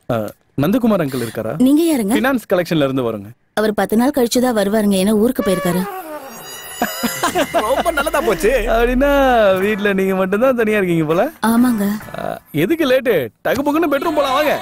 அஹ், Nandakumar uncle இருக்காரா நீங்க யாருங்க ஃபினான்ஸ் கலெக்ஷன்ல இருந்து வருங்க அவர் பத்து நாள் கழிச்சுதான் வருவாருங்க ஏன்னா ஊருக்கு போயிருக்காரு ரொம்ப நல்லதா போச்சு அப்படின்னா வீட்ல நீங்க மட்டும்தான் தனியா இருக்கீங்க போல ஆமாங்க அஹ், எதுக்கு லேட்டு டகு பொக்குன்னு பெட்ரூம் போலாம் வாங்க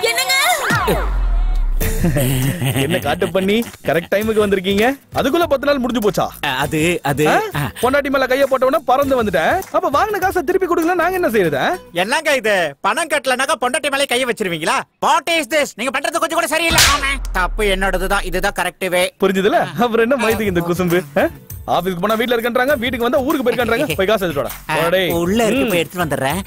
என்ன காட்டு பண்ணி கரெக்ட் டைமுக்கு வந்திருக்கீங்க அதுக்குள்ள பத்து நாள் முடிஞ்சு போச்சா அது அது ஆ? பொண்டாட்டி மேல கைய போட்டவன பறந்து வந்துட்டேன் அப்ப வாங்கின காசை திருப்பி கொடுக்கல நாங்க என்ன செய்யறது ஆ? என்னங்க இது பணம் கட்டலனாக்கா பொண்டாட்டி மேலே கைய வச்சிருவீங்களா வாட் இஸ் திஸ் நீங்க பண்றது கொஞ்சம் கூட சரியில்லை ஆமா. தப்பு என்னோடதுதான் இதுதான் கரெக்ட் வே புரிஞ்சுதுல அப்புறம் என்ன மைதுக்கு இந்த குசும்பு ஆ? ஆபீஸ்க்கு போனா வீட்ல இருக்கன்றாங்க வீட்டுக்கு வந்தா ஊருக்கு போயிருக்கன்றாங்க போய் காசு எடுத்துட்டு வாடா. வாடா டேய். உள்ள இருக்கு ம். போய் எடுத்துட்டு வந்துடுறேன்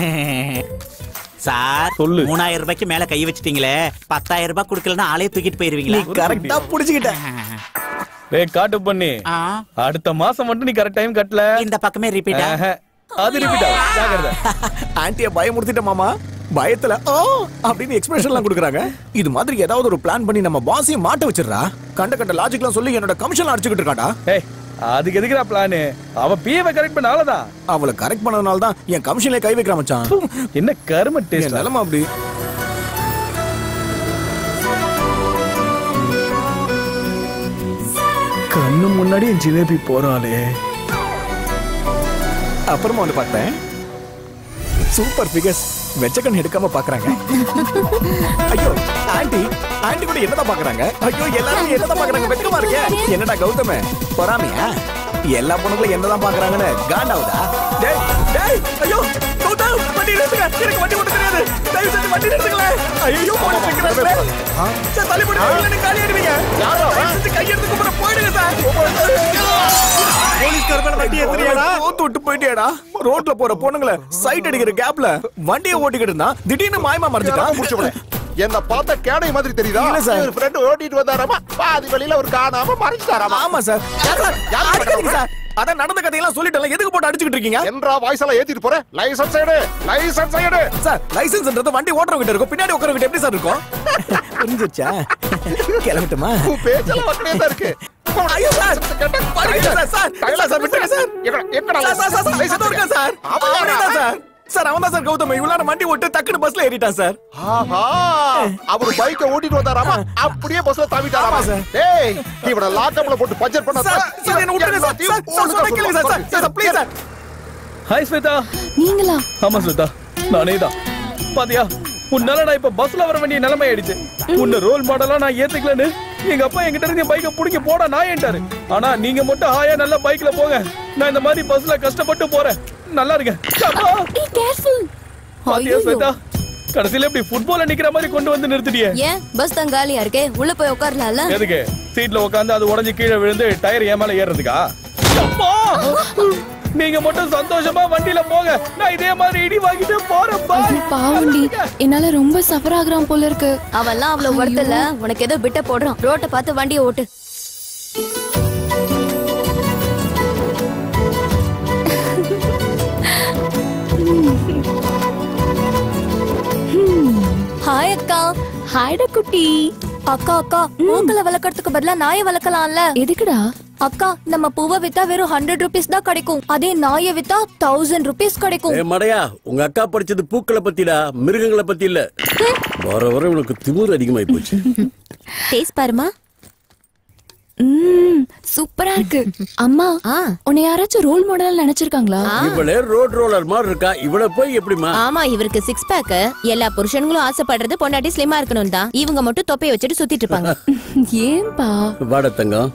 சார் சொல்லு. மூணாயிரம் ரூபாய்க்கு மேல கை வச்சிட்டீங்களே பத்தாயிரம் ரூபாய் கொடுக்கலன்னா ஆளே தூக்கிட்டு போயிருவீங்களா கரெக்டா புடிச்சுக்கிட்ட டேய் காட்டு பண்ணி ஆ, அடுத்த மாசம் மட்டும் நீ கரெக்ட் டைம் கட்டல இந்த பக்கமே ரிப்பீட்டா ஆஹா. அது ரிப்பீட் ஆகும் ஜாக்கிரதை ஆன்ட்டிய பயமுறுத்திட்ட மாமா பயத்துல ஓ அப்படின்னு எக்ஸ்பிரஷன் எல்லாம் கொடுக்குறாங்க இது மாதிரி ஏதாவது ஒரு பிளான் பண்ணி நம்ம பாஸையும் மாட்ட வச்சிடுறா கண்ட கண்ட லாஜிக்லாம் சொல்லி என்னோட கமிஷன் அடிச்சுக்கிட்டு இருக்காடா ஏய் அதுக்கு எதுக்குடா பிளானு அவ பிஏவை கரெக்ட் பண்ணாலதான் அவளை கரெக்ட் பண்ணதுனால தான் என் கமிஷன்ல கை வைக்கிறான் மச்சான் என்ன கரும என் டேஸ்ட் நிலைமை அப்படி கண்ணு முன்னாடி என் ஜிலேபி போறாளே அப்புறமா வந்து பார்த்தேன் சூப்பர் ஃபிகர்ஸ் வெச்சக்கன் எடுக்காம பாக்குறாங்க ஐயோ ஆண்டி ஆண்டி கூட என்னதான் பாக்குறாங்க ஐயோ எல்லாரும் என்னதான் பாக்குறாங்க வெக்கமா இருக்கே என்னடா கௌதம பொறாமையா எல்லா பொண்ணுங்களும் என்னதான் பாக்குறாங்கன்னு காண்டாவுதா டேய் டேய் ஐயோ கௌதம் வண்டி நிறுத்துங்க எனக்கு வண்டி ஓட்ட தெரியாது தயவு செஞ்சு வண்டி நிறுத்துங்களே ஐயோ போலீஸ் நிக்கிறாங்களே சார் தள்ளி போடுங்க இல்லைன்னு காலி ஆடுவீங்க தயவு செஞ்சு கையெடுத்து கும்பிட போயிடுங்க சார் போலீஸ்கார மேல வண்டி ஏத்துறியாடா தோத்து விட்டு போயிட்டியாடா ரோட்ல போற பொண்ணுங்கள சைட் அடிக்கிற கேப்ல வண்டியை ஓட்டிக்கிட்டு இருந்தா திடீர்னு மாயமா மறைஞ்சிட்டான் முடிச்சு என்ன பார்த்தா கேடை மாதிரி தெரியுதா இல்ல சார். இவர் ஃப்ரெண்ட் ஓட்டிட்டு வந்தாராமா பாதி வழியில ஒரு காணாம மறைச்சிட்டாராமா ஆமா சார் யார் சார் யார் அடிக்காதீங்க சார் அதான் நடந்த கதையெல்லாம் சொல்லிட்டல எதுக்கு போட்டு அடிச்சுக்கிட்டு இருக்கீங்க என்றா வாய்ஸ் எல்லாம் ஏத்திட்டு போற லைசன்ஸ் எடு லைசன்ஸ் எடு சார் லைசன்ஸ்ன்றது வண்டி ஓட்டுறவங்க கிட்ட இருக்கும் பின்னாடி உட்காரவங்க எப்படி சார் இருக்கும் புரிஞ்சிச்சா கிளம்பட்டுமா உன் பேச்செல்லாம் அப்படியே தான் இருக்கு ஐயோ சார் பாருங்க சார் சார் இல்ல சார் விட்டுருங்க சார் எங்கடா, எங்கடா sir sir sir license? Sir இருக்கா சார் அவனே தான் சார் சார் அவன் தான் சார் கௌதம் இவ்வளவு நேரம் வண்டி ஓட்டு டக்குனு பஸ்ல ஏறிட்டான் சார் ஆஹா அவர் பைக்க ஓட்டிட்டு வந்தாராமா அப்படியே பஸ்ல தாவிட்டாராமா ஆமா, சார். டேய் இவன லாக்கப்ல போட்டு பட்ஜெட் பண்ணா சார் சார் என்ன விட்டுருங்க சார் சார் சார் சொன்னா கேளுங்க sir sir sir please sir hi Shweta நீங்களா ஆமா ஸ்வேதா நானே தான் பாத்தியா உன்னால நான் இப்ப பஸ்ல வர வேண்டிய நிலைமை ஆயிடுச்சு உன்ன ரோல் மாடலா நான் ஏத்துக்கலன்னு எங்க அப்பா என்கிட்ட இருந்து பைக்க புடிங்க போடா நான் ஏன்ட்டாரு ஆனா நீங்க மட்டும் ஹாயா நல்லா பைக்ல போங்க நான் இந்த மாதிரி பஸ்ல கஷ்டப்பட்டு போறேன் நல்லா இருக்கேன் அப்பா! பி கேர்ஃபுல் பாத்தியா ஸ்வேதா கடைசியில இப்படி ஃபுட்பால நிக்கிற மாதிரி கொண்டு வந்து நிறுத்திட்டியே ஏன் பஸ் தான் காலியா இருக்கே உள்ள போய் உட்காரலாம்ல எதுக்கு சீட்ல உட்காந்து அது உடைஞ்சு கீழே விழுந்து டயர் ஏன் மேல ஏறுறதுக்கா அப்பா! நீங்க மட்டும் சந்தோஷமா வண்டியில போங்க நான் இதே மாதிரி இடி வாங்கிட்டு போறேன் பாய் பாவண்டி என்னால ரொம்ப சஃபர் ஆகுறான் போல இருக்கு அவன்லாம் அவ்வளவு வருத்தல உனக்கு ஏதோ பிட்ட போடுறான் ரோட்டை பார்த்து வண்டியை ஓட்டு ஹாய் அக்கா ஹாய்டா குட்டி அக்கா அக்கா மூக்கல வளர்க்கறதுக்கு பதிலா நாயை வளர்க்கலாம்ல எதுக்குடா அக்கா நம்ம பூவை வித்தா வெறும் ஹண்ட்ரட் ருபீஸ் தான் கிடைக்கும் அதே நாயை வித்தா தௌசண்ட் ருபீஸ் கிடைக்கும் ஏ மடையா உங்க அக்கா படிச்சது பூக்களை பத்திடா மிருகங்களை பத்தி இல்ல வர வர உனக்கு திமிரு அதிகமாயி போச்சு டேஸ்ட் பாருமா ம் சூப்பரா இருக்கு அம்மா ஆ உன்னை யாராச்சும் ரோல் மாடல் நினைச்சிருக்காங்களா இவளே ரோட் ரோலர் மாதிரி இருக்கா இவள போய் எப்படிமா ஆமா இவருக்கு சிக்ஸ் பேக் எல்லா புருஷன்களும் ஆசைப்படுறது பொண்டாட்டி ஸ்லிமா இருக்கணும் தான் இவங்க மட்டும் தொப்பை வச்சுட்டு சுத்திட்டு இருப்பாங்க ஏன்பா வாட தங்கம்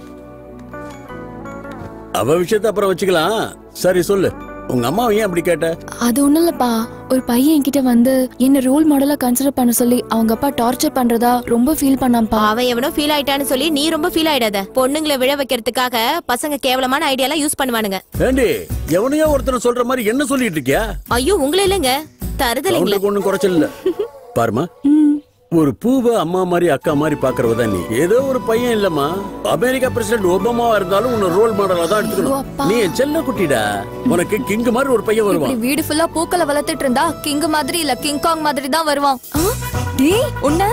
அவ விஷயத்த அப்புறம் வச்சுக்கலாம் சரி சொல்லு உங்க அம்மா ஏன் அப்படி கேட்ட அது ஒண்ணும் இல்லப்பா ஒரு பையன் என்கிட்ட வந்து என்ன ரோல் மாடலா கன்சிடர் பண்ண சொல்லி அவங்க அப்பா டார்ச்சர் பண்றதா ரொம்ப ஃபீல் பண்ணாம்ப்பா அவன் எவனோ ஃபீல் ஆயிட்டான்னு சொல்லி நீ ரொம்ப ஃபீல் ஆயிடாத பொண்ணுங்களை விழ வைக்கிறதுக்காக பசங்க கேவலமான ஐடியாலாம் யூஸ் பண்ணுவானுங்க ஏண்டி எவனையோ ஒருத்தனை சொல்ற மாதிரி என்ன சொல்லிட்டு இருக்கியா ஐயோ உங்களை இல்லைங்க தருதலைங்களே அவனுக்கு ஒண்ணும் குறைச்சல் இல்ல பாருமா ஒரு பூவை அம்மா மாதிரி அக்கா மாதிரி பாக்குறவ தான் நீ ஏதோ ஒரு பையன் இல்லம்மா அமெரிக்கா பிரசிடென்ட் ஒபாமாவா இருந்தாலும் உன்னை ரோல் மாடலா தான் ஐயோ, எடுத்துக்கணும் அப்பா. நீ என் செல்ல குட்டிடா உனக்கு கிங் மாதிரி ஒரு பையன் வருவான் இப்படி வீடு ஃபுல்லா பூக்களை வளர்த்துட்டு இருந்தா கிங் மாதிரி இல்ல கிங் காங் மாதிரி தான் வருவான் ஆ, டேய் உன்ன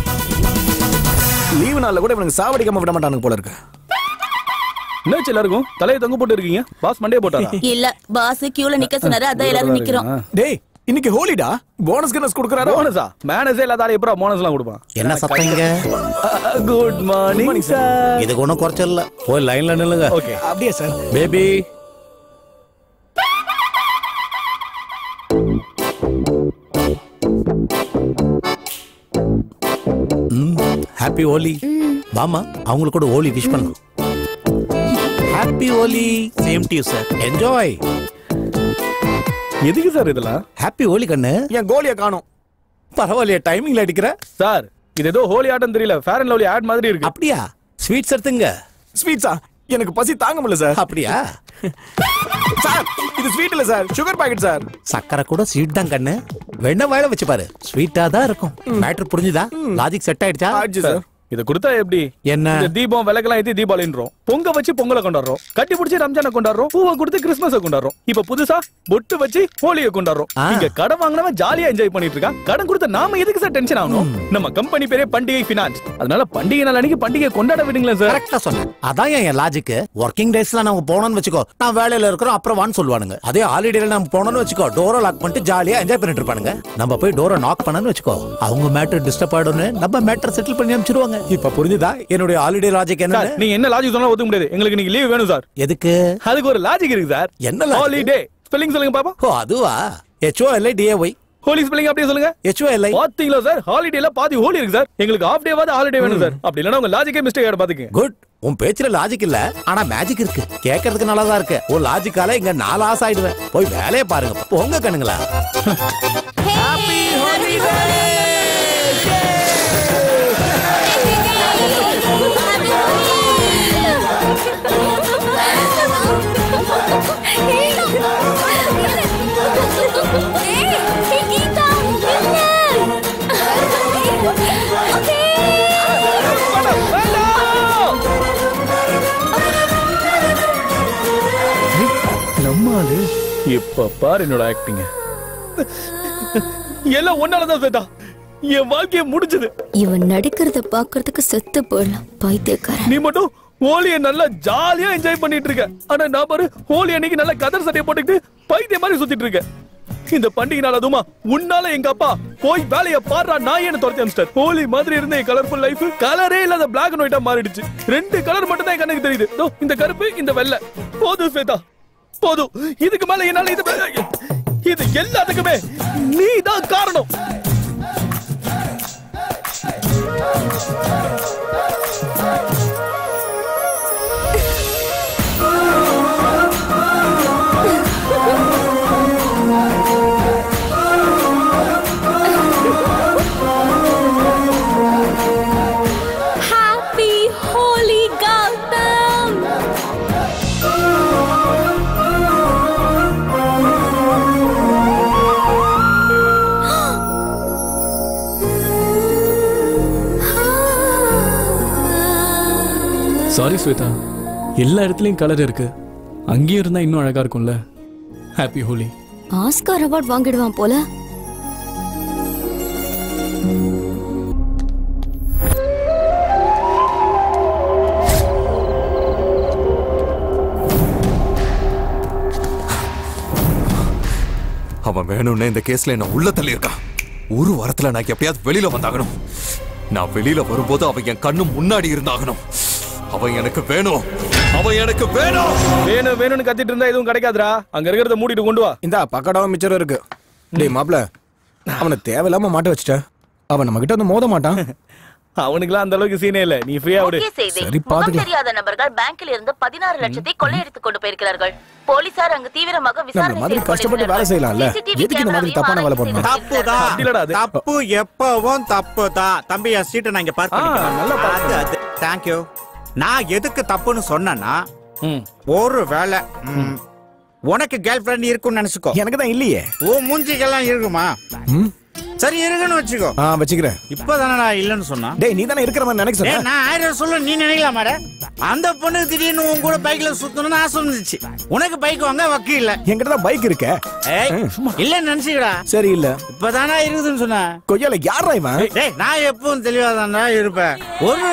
லீவு நாள்ல கூட இவனுக்கு சாவடிக்காம விட மாட்டானுங்க போல இருக்கு என்னாச்சு எல்லாருக்கும் தலையை தொங்க போட்டு இருக்கீங்க பாஸ் மண்டே போட்டாரா இல்ல பாஸ் கியூல நிக்க சொன்னாரு அதான் எல்லாரும் நிக்கிறோம் டேய் இன்னைக்கு ஹோலிடா போனஸ் கனஸ் கொடுக்கறாரோ போனஸா மேனேஜே இல்லாத ஆளு எப்பறம் போனஸ் எல்லாம் கொடுப்பான் என்ன சத்தங்க குட் மார்னிங் சார் இதுக்கு ஒன்றும் குறைச்சல் இல்ல போய் லைன்ல நில்லுங்க ஓகே அப்படியே சார் பேபி ஹாப்பி ஹோலி வாமா அவங்களுக்கு கூட ஹோலி விஷ் பண்ணுங்க happy Holi same to sir enjoy எதுக்கு சார் இதெல்லாம் ஹாப்பி ஹோலி கண்ணு என் கோலிய காணோம் பரவாயில்லையே டைமிங்ல அடிக்கிற சார் இது ஏதோ ஹோலி ஆட்டம் தெரியல ஃபேர் அண்ட் லவ்லி ஆட் மாதிரி இருக்கு அப்படியா ஸ்வீட்ஸ் எடுத்துங்க ஸ்வீட்ஸா எனக்கு பசி தாங்க முடியல சார் அப்படியா சார் இது ஸ்வீட் இல்ல சார் சுகர் பாக்கெட் சார் சக்கரை கூட ஸ்வீட் தான் கண்ணு வெண்ணெய் வாயில வச்சு பாரு ஸ்வீட்டா தான் இருக்கும் மேட்ரு புரிஞ்சுதா லாஜிக் செட் ஆயிடுச்சா ஆச்சு சார் இத கொடுத்தா எப்படி என்ன இந்த தீபம் விளக்கெல்லாம் ஏத்தி தீபாவளின்றோம் பொங்க வச்சு பொங்கலை கொண்டாடுறோம் கட்டி பிடிச்சி ரம்ஜானை கொண்டாடுறோம் பூவை கொடுத்து கிறிஸ்மஸை கொண்டாடுறோம் இப்ப புதுசா பொட்டு வச்சு ஹோலியை கொண்டாடுறோம் ஆ. இங்க கடன் வாங்கினவன் ஜாலியா என்ஜாய் பண்ணிட்டு இருக்கான் கடன் கொடுத்த நாம எதுக்கு சார் டென்ஷன் ஆகணும் நம்ம கம்பெனி பேரே பண்டிகை பினான்ஸ் அதனால பண்டிகை நாள் அன்னைக்கு பண்டிகை கொண்டாட விடுங்களேன் சார் கரெக்டா சொன்னேன் அதான் என் லாஜிக் ஒர்க்கிங் டேஸ்ல நம்ம போனோம்னு வச்சுக்கோ நான் வேலையில இருக்கிறோம் அப்புறம் வான்னு சொல்லுவானுங்க அதே ஹாலிடேல நம்ம போனோம்னு வச்சுக்கோ டோரை லாக் பண்ணிட்டு ஜாலியா என்ஜாய் பண்ணிட்டு இருப்பானுங்க நம்ம போய் டோரை நாக் பண்ணனு வச்சுக்கோ அவங்க மேட்டர் டிஸ்டர்ப் ஆயிடும்னு நம்ம மேட்டர் செட்டில் பண்ணி அனுப்பிச்சிருவாங்க இப்ப புரிஞ்சுதா என்னுடைய ஹாலிடே லாஜிக் என்ன சார் நீங்க என்ன லாஜிக் சொன்னா ஒத்துக்க முடியாது எங்களுக்கு நீங்க லீவ் வேணும் சார் எதுக்கு அதுக்கு ஒரு லாஜிக் இருக்கு சார் என்ன logic? ஹாலிடே ஸ்பெல்லிங் சொல்லுங்க பாப்பா ஓ அதுவா H O L I D A Y Holi spelling அப்படியே சொல்லுங்க ஹெச்ஓ எல்ஐ பாத்தீங்களா சார் ஹாலிடேல பாதி ஹோலி இருக்கு சார் எங்களுக்கு ஆஃப் டேவாது ஹாலிடே வேணும் சார் அப்படி இல்லனா உங்க லாஜிக்கே மிஸ்டேக் ஆயிடும் பாத்துக்கங்க குட் உன் பேச்சுல லாஜிக் இல்ல ஆனா மேஜிக் இருக்கு கேட்கறதுக்கு நல்லா தான் இருக்கு ஒரு லாஜிக்கால இங்க நாலு ஆசை ஆயிடுவேன் போய் வேலையை பாருங்க போங்க கண்ணுங்களா நம்மாலு இப்ப பாரு என்னோட ஆக்டிங் எல்லாம் ஒன்னாலதான் சேட்டா என் வாழ்க்கைய முடிஞ்சது இவன் நடிக்கிறத பாக்குறதுக்கு செத்து போயிடலாம் பைத்தியக்காரன் நீ மட்டும் ஹோலிய நல்லா ஜாலியா என்ஜாய் பண்ணிட்டு இருக்க ஆனா நான் பாரு ஹோலி அன்னைக்கு நல்லா கதர் சட்டையை போட்டுக்கிட்டு பைத்திய மாதிரி சுத்திட்டு இருக்க இந்த பண்டிகை நாள் அதுமா உன்னால எங்க அப்பா போய் வேலைய பாடுறா நான் என்ன துரத்தி அமிச்சிட்டார் ஹோலி மாதிரி இருந்த என் கலர்ஃபுல் லைஃப் கலரே இல்லாத பிளாக் அண்ட் ஒயிட்டா மாறிடுச்சு ரெண்டு கலர் மட்டும் தான் என் கண்ணுக்கு தெரியுது இதோ, இந்த கருப்பு இந்த வெள்ளை போதும் ஸ்வேதா போதும் இதுக்கு மேல என்னால இது இது எல்லாத்துக்குமே நீ தான் காரணம் ஹாப்பி ஹோலி கௌதம் சாரி ஸ்வேதா எல்லா இடத்துலயும் கலர் இருக்கு அங்கேயும் இருந்தா இன்னும் அழகா இருக்கும்ல ஹாப்பி ஹோலி ஆஸ்கார் அவார்ட் வாங்கிடுவான் போல அவன் வேணும்னே இந்த கேஸ்ல என்ன உள்ள தள்ளியிருக்கான் ஒரு வாரத்துல நான் எப்படியாவது வெளியில வந்தாகணும் நான் வெளியில வரும்போது அவன் என் கண்ணு முன்னாடி இருந்தாகணும் அவன் எனக்கு வேணும் அவன் எனக்கு வேணும் வேணும் வேணும்னு கத்திட்டு இருந்தா எதுவும் கிடைக்காதுடா அங்க இருக்கிறத மூடிட்டு கொண்டு வா இந்த பக்கடாவும் மிச்சரும் இருக்கு டேய் மாப்ள அவனை தேவையில்லாம மாட்ட வச்சுட்ட அவன் நம்ம கிட்ட வந்து மோத மாட்டான் அவனுக்குலாம் அந்த அளவுக்கு சீனே இல்ல நீ ஃப்ரீயா விடு முக்கிய செய்தி சரி, முகம் பாத்துக்கலாம். தெரியாத நபர்கள் பேங்கில் இருந்து பதினாறு லட்சத்தை கொள்ளையடித்துக் கொண்டு போயிருக்கிறார்கள் போலீசார் அங்கு தீவிரமாக விசாரணை மாதிரி செய்து கஷ்டப்பட்டு வேலை செய்யலாம்ல CCTV எதுக்கு இந்த மாதிரி கேமராவையும் தப்பான வேலை ஆராய்ச்சி பண்ணணும் செய்து தப்பு தான் இல்லடா அது. தப்பு எப்பவும் தப்பு தான் தம்பி என் சீட்டை நான் இங்க பார்க் ஆ, நல்லா பண்ணிக்கிறேன் பார்க் அது அது தேங்க்யூ நான் எதுக்கு தப்புன்னு சொன்னேன்னா ம். ஒரு வேலை ம், உனக்கு கேர்ள் ஃபிரெண்ட் இருக்கும்னு நினைச்சுக்கோ எனக்கு தான் இல்லையே ஓ மூஞ்சிக்கெல்லாம் இருக்குமா ம்? சரி இருக்குன்னு வச்சுக்கோ ஆ வச்சுக்கிறேன் இப்பதானே நான் இல்லைன்னு சொன்னா டேய் நீ தானே இருக்கிற மாதிரி நினைக்க டேய், சொன்ன நான் ஆயிரம் சொல்ல நீ நினைக்கலாமாட அந்த பொண்ணு திடீர்னு உன் கூட பைக்ல சுத்தணும்னு ஆசை வந்துச்சு உனக்கு பைக் வாங்க வக்கு இல்ல என்கிட்ட தான் பைக் இருக்க ஏய் இல்லன்னு நினைச்சுக்கடா சரி இல்ல இப்பதானே இருக்குதுன்னு சொன்ன கொய்யால யாரா இவன் டேய் நான் எப்பவும் தெளிவாதான்டா இருப்பேன் ஒருவேளை அந்த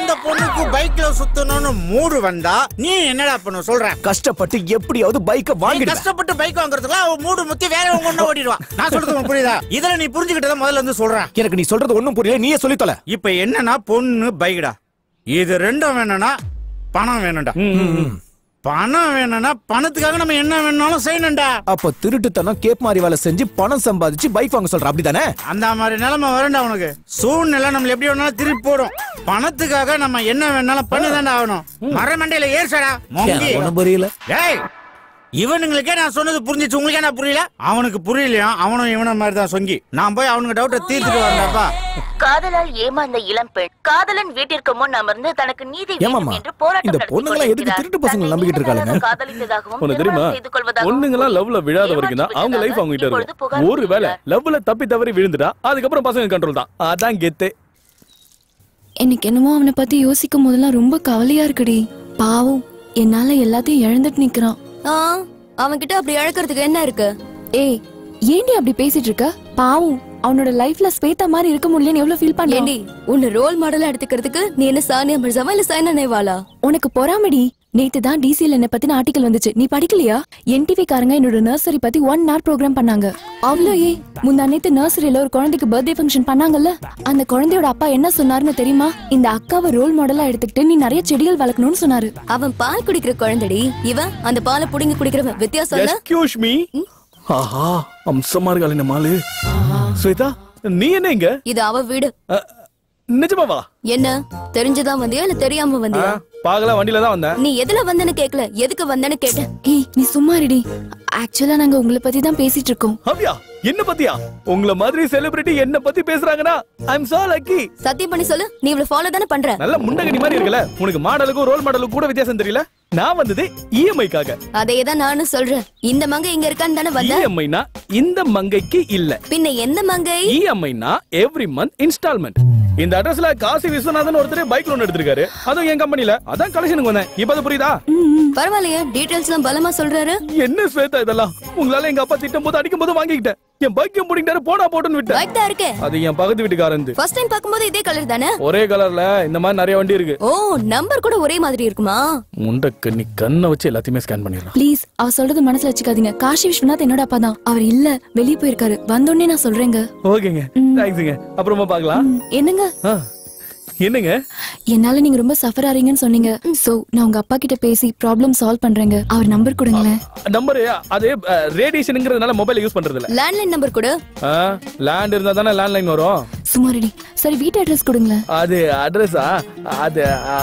அந்த பொண்ணுக்கு பைக்ல சுத்தணும்னு மூடு வந்தா நீ என்னடா பண்ண சொல்ற கஷ்டப்பட்டு எப்படியாவது பைக்க நீ வாங்கிடுவேன் கஷ்டப்பட்டு பைக் வாங்குறதுக்கு அவ மூடு முத்தி வேற ஒண்ணு ஓடிடுவான் நான் சொல்றது உனக்கு புரியுதா இதுல நீ புரிஞ்சுக்கிட்டத முதல்ல வந்து சொல்றேன் எனக்கு நீ சொல்றது ஒண்ணும் புரியல நீயே சொல்லி தொலை இப்ப என்னன்னா பொண்ணு பைக்டா இது ரெண்டும் வேணும்னா பணம் வேணும்டா பணம் வேணும்னா பணத்துக்காக நம்ம என்ன வேணாலும் செய்யணும்டா அப்ப திருட்டுத்தனம் கேப் மாதிரி வேலை செஞ்சு பணம் சம்பாதிச்சு பைக் வாங்க சொல்ற அப்படிதானே அந்த மாதிரி நிலைமை வரண்டா உனக்கு சூழ்நிலை நம்மள எப்படி வேணாலும் திருப்பி போடும் பணத்துக்காக நம்ம என்ன வேணாலும் பண்ணிதான்டா ஆகணும் மரமண்டையில ஏறுசடா மொங்கி எனக்கு ஒண்ணும் புரியல ஏய் இவனுங்களுக்கே நான் சொன்னது புரிஞ்சிச்சு உங்களுக்கே நான் புரியல அவனுக்கு புரியலையா அவனும் இவன மாதிரி தான் சொங்கி நான் போய் அவனுக்கு டவுட்டை தீர்த்துட்டு வரேன்டாப்பா காதலால் ஏமாந்த இளம் பெண் காதலன் வீட்டிற்கு முன் அமர்ந்து தனக்கு நீதி வேண்டும் ஏமாம்மா, என்று போராட்டம் இந்த நடத்திக் பொண்ணுங்களாம் எதுக்கு கொண்டிருக்கிறார். திருட்டு பசங்களை தன்னை நம்பிக்கிட்டு நீண்ட இருக்காளுங்க? காலம் காதலித்ததாகவும் உனக்கு தெரியுமா திருமணம் செய்து கொள்வதாகவும் பொண்ணுங்கெல்லாம் லவ்ல விழாத வரைக்கும் தான் அவங்க லைஃப் அவங்க கிட்ட இப்பொழுது புகார் இருக்கும் ஒருவேளை லவ்ல தப்பி தவறி விழுந்துட்டா அதுக்கப்புறம் பசங்க கண்ட்ரோல் தான் அதான் கெத்து எனக்கு என்னமோ அவனை பத்தி யோசிக்கும் போதெல்லாம் ரொம்ப கவலையா இருக்குடி பாவம் என்னால எல்லாத்தையும் இழந்துட்டு நிக்கிறான் அவன்கிட்ட அப்படி இழக்கிறதுக்கு என்ன இருக்கு ஏய் ஏண்டி அப்படி பேசிட்டு இருக்க பாவம் அவனோட லைஃப்ல ஸ்வேதா மாதிரி இருக்க முடியலன்னு எவ்வளவு ஃபீல் பண்றேன் ஏண்டி உன்னை ரோல் மாடலா எடுத்துக்கிறதுக்கு நீ என்ன சானியா மிர்சாவா இல்ல சைனா நேவாலா உனக்கு பொறாமடி நேத்து தான் டிசிஎல் என்ன பத்தின ஆர்டிகல் வந்துச்சு நீ படிக்கலையா என்டிவி காரங்க என்னோட நர்சரி பத்தி ஒன் hour ப்ரோக்ராம் பண்ணாங்க அவ்வளோ ஏ முந்தா நேத்து நர்சரியில ஒரு குழந்தைக்கு பர்த்டே ஃபங்க்ஷன் பண்ணாங்கல்ல அந்த குழந்தையோட அப்பா என்ன சொன்னாருன்னு தெரியுமா இந்த அக்காவை ரோல் மாடலா எடுத்துக்கிட்டு நீ நிறைய செடிகள் வளர்க்கணும்னு சொன்னாரு அவன் பால் குடிக்கிற குழந்தைடி இவன் அந்த பாலை புடுங்கி குடிக்கிறவன் வித்தியாசம் இல்ல எக்ஸ்கியூஸ் மீ ஆஹா அம்சமா இருக்காள் இந்த மாலு ஸ்வேதா நீ என்ன இங்க இது அவ வீடு அ, நிஜமாவா என்ன தெரிஞ்சுதான் வந்தியா இல்ல தெரியாம வந்தியா பாகல வண்டியில தான் வந்தேன் நீ எதுல வந்தேன்னு கேக்கல எதுக்கு வந்தேன்னு கேட்டேன் ஏய் நீ சும்மா இருடி ஆக்சுவலா நாங்க உங்களை பத்தி தான் பேசிட்டு இருக்கோம் ஹவ்யா என்ன பத்தியா உங்கள மாதிரி செலிபிரிட்டி என்ன பத்தி பேசுறாங்கன்னா ஐ அம் சோ லக்கி சத்தியம் பண்ணி சொல்லு நீ இவ்வளவு ஃபாலோ தானே பண்ற நல்ல முண்டகடி மாதிரி இருக்குல்ல உனக்கு மாடலுக்கும் ரோல் மாடலுக்கும் கூட வித்தியாசம் தெரியல நான் வந்தது இஎம்ஐக்காக அதே தான் நானும் சொல்றேன் இந்த மங்கை இங்க இருக்கான்னு தானே வந்த இஎம்ஐனா இந்த மங்கைக்கு இல்ல பின்ன எந்த மங்கை இஎம்ஐனா எவ்ரி மந்த் இன்ஸ்டால்மெண்ட் இந்த அட்ரஸ்ல காசி விஸ்வநாதன் ஒருத்தர் பைக் லோன் எடுத்திருக்காரு அதுவும் என் கம்பெனில அதான் கலெக்ஷனுக்கு வந்தேன் இப்ப அது புரியுதா பரவாயில்லையே டீடைல்ஸ் எல்லாம் பலமா சொல்றாரு என்ன ஸ்வேதா இதெல்லாம் உங்களால எங்க அப்பா திட்டும் போது அடிக்கும் போது வாங்கிக்கிட்டேன் என் பைக்கையும் பிடிக்கிட்டாரு போனா போட்டுன்னு விட்டேன் பைக் தான் இருக்கே அது என் பக்கத்து வீட்டுக்காரன் ஃபர்ஸ்ட் டைம் பாக்கும்போது இதே கலர் தானே ஒரே கலர்ல இந்த மாதிரி நிறைய வண்டி இருக்கு ஓ நம்பர் கூட ஒரே மாதிரி இருக்குமா முண்டக்கு நீ கண்ணை வச்சு எல்லாத்தையுமே ஸ்கேன் பண்ணிடலாம் ப்ளீஸ் அவ சொல்றது மனசுல வச்சுக்காதீங்க காஷி விஸ்வநாத் என்னோட அப்பா தான் அவர் இல்ல வெளியே போயிருக்காரு வந்தோடனே நான் சொல்றேங்க ஓகேங்க தேங்க்ஸுங்க அப்புறமா பார்க்கலாம் என்னங்க ஆ, என்னங்க என்னால நீங்க ரொம்ப சஃபர் ஆறீங்கன்னு சொன்னீங்க சோ நான் உங்க அப்பா கிட்ட பேசி ப்ராப்ளம் சால்வ் பண்றேங்க அவர் நம்பர் கொடுங்களேன் நம்பர் அது ரேடியேஷனுங்கிறதுனால மொபைல் யூஸ் பண்றது இல்ல லேண்ட்லைன் நம்பர் கொடு லேண்ட் இருந்தா தானே லேண்ட்லைன் வரும் சுமாரடி சரி வீட்டு அட்ரஸ் கொடுங்களேன் அது அட்ரஸா அது ஆ,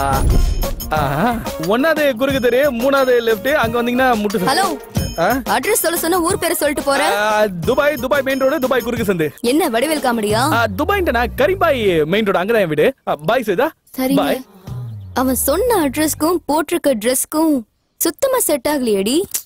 ஆஹா. ஒண்ணாவது குறுக்கு தெரு மூணாவது லெஃப்ட் அங்க வந்தீங்கன்னா முட்டு ஹலோ ஆ? அட்ரஸ் சொல்ல சொன்னா ஊர் பேரை சொல்லிட்டு போற ஆ, Dubai Dubai main road Dubai குறுக்கு சந்து என்ன வடிவேல் காமெடியா ஆ, துபாய்ன்ட்டு நான் கரிபாய் மெயின் ரோடு அங்கதான் என் வீடு பாய் சேதா சரிங்க பாய் அவன் சொன்ன அட்ரஸ்க்கும் போட்டிருக்க ட்ரெஸ்க்கும் சுத்தமா செட் ஆகலையேடி